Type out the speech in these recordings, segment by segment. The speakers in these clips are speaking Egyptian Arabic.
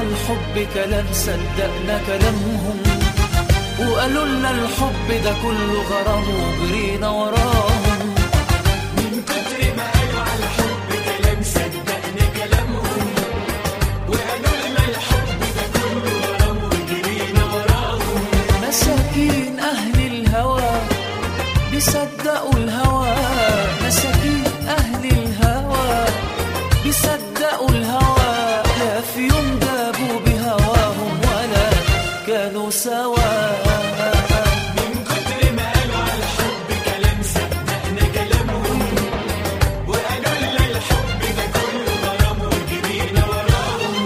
على الحب كلام صدقنا كلامهم وقالوا لنا الحب ده كله غرام وجرينا وراهم من كتر ما قالوا على الحب كلام صدقنا كلامهم وقالوا لنا الحب ده كله غرام وجرينا وراهم مساكين أهل الهوى بيصدقوا الهوى مساكين أهل الهوى بيصدقوا الهوى لا في يوم جابوا بهواهم ولا كانوا سوا من كتر ما قالوا على الحب كلام صدقنا كلامهم وقالوا لنا الحب ده كله غرام وجرينا وراهم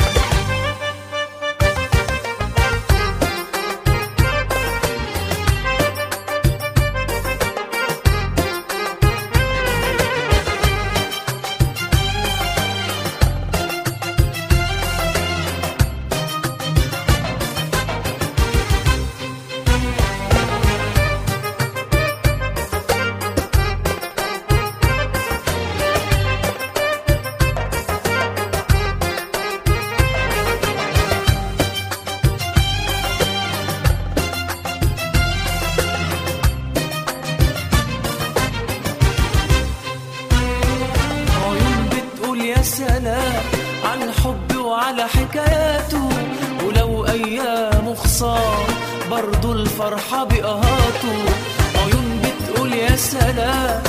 عيون بتقول يا سلام على الحب وعلى حكاياته ولو أيامه خسار برضو الفرحة بقهاته عيون بتقول يا سلام